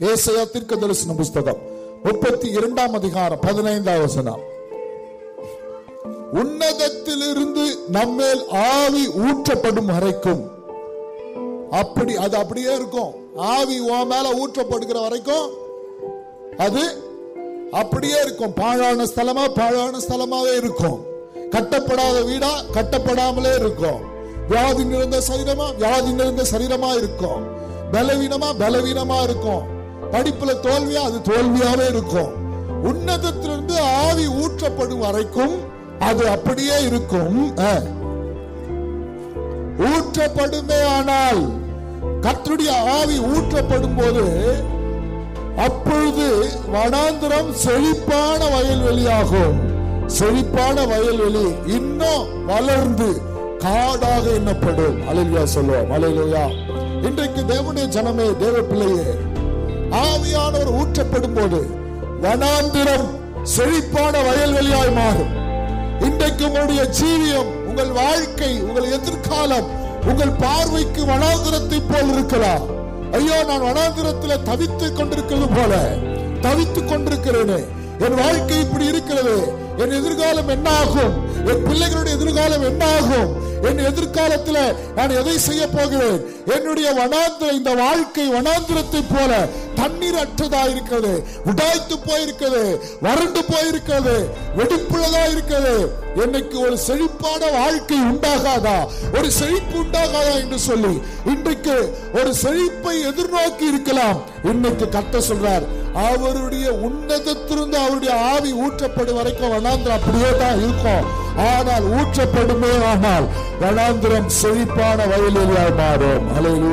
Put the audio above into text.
ஏசையா தீர்க்க தரிசன புஸ்தகம் முப்பத்தி இரண்டாம் அதிகாரம் பதினைந்தாம் வசனம் உன்னதத்திலிருந்து நம்மேல் ஆவி ஊற்றப்படும் வரைக்கும் அப்படி அது அப்படியே இருக்கும் ஆவி உன் மேல ஊற்றப்படுகிற வரைக்கும் அது அப்படியே இருக்கும் பாழான ஸ்தலமா பாழான ஸ்தலமாவே இருக்கும் கட்டப்படாத வீடா கட்டப்படாமலே இருக்கும் வியாதி நிறைந்த சரீரமா வியாதி நிறைந்த சரீரமா இருக்கும் பலவீனமா பலவீனமா இருக்கும் படிப்புல தோல்வியா அது தோல்வியாவே இருக்கும் உன்னதத்திலிருந்து ஆவி ஊற்றப்படும் வரைக்கும் அது அப்படியே இருக்கும் அஹ். ஊற்றப்படுமே ஆனால் கர்த்தருடைய ஆவி ஊற்றப்படும் போது அப்பொழுது வனாந்திரம் செழிப்பான வயல்வெளியாகும் செழிப்பான வயல்வெளி இன்னும் வளர்ந்து காடாக எண்ணப்படும் அலையியா சொல்லுவோம் அலையிலையா இன்றைக்கு தேவனுடைய ஜனமே தேவ பிள்ளையே ஆவியானவர் ஊற்றப்படும் போது வனாந்திரம் செழிப்பான வயல்வெளியாய் மாறும் இன்றைக்கு உங்களுடைய ஜீவியம் உங்கள் வாழ்க்கை உங்கள் எதிர்காலம் உங்கள் பார்வைக்கு வனாந்திரத்தை போல் இருக்கலாம் ஐயோ நான் வனாந்திரத்தில் தவித்துக் கொண்டிருக்கிறது போல தவித்துக் கொண்டிருக்கிறேனே என் வாழ்க்கை இப்படி இருக்கிறது என் எதிர்காலம் என்ன ஆகும் என் பிள்ளைகளுடைய எதிர்காலம் என்ன ஆகும் என் எதிர்காலத்தில் நான் எதை செய்ய போகிறேன் என்னுடைய வனாந்திர இந்த வாழ்க்கை வனாந்திரத்தை போல தண்ணீர் அற்றதா இருக்கிறது உடாய்த்து போயிருக்கிறது வறண்டு போயிருக்கிறது வெடிப்புள்ளதா இருக்கிறது என்னைக்கு ஒரு செழிப்பான வாழ்க்கை உண்டாகாதா ஒரு செழிப்பு உண்டாகாதா என்று சொல்லி இன்றைக்கு ஒரு செழிப்பை எதிர்நோக்கி இருக்கலாம் இன்னைக்கு கத்த சொல்றார் அவருடைய உன்னதத்திலிருந்து அவருடைய ஆவி ஊற்றப்படும் வரைக்கும் வனாந்திரம் அப்படியே தான் இருக்கும் ஆனால் ஊற்றப்படுமே ஆனால் வனாந்திரம் செழிப்பான வயலில் மாறும் அலையில்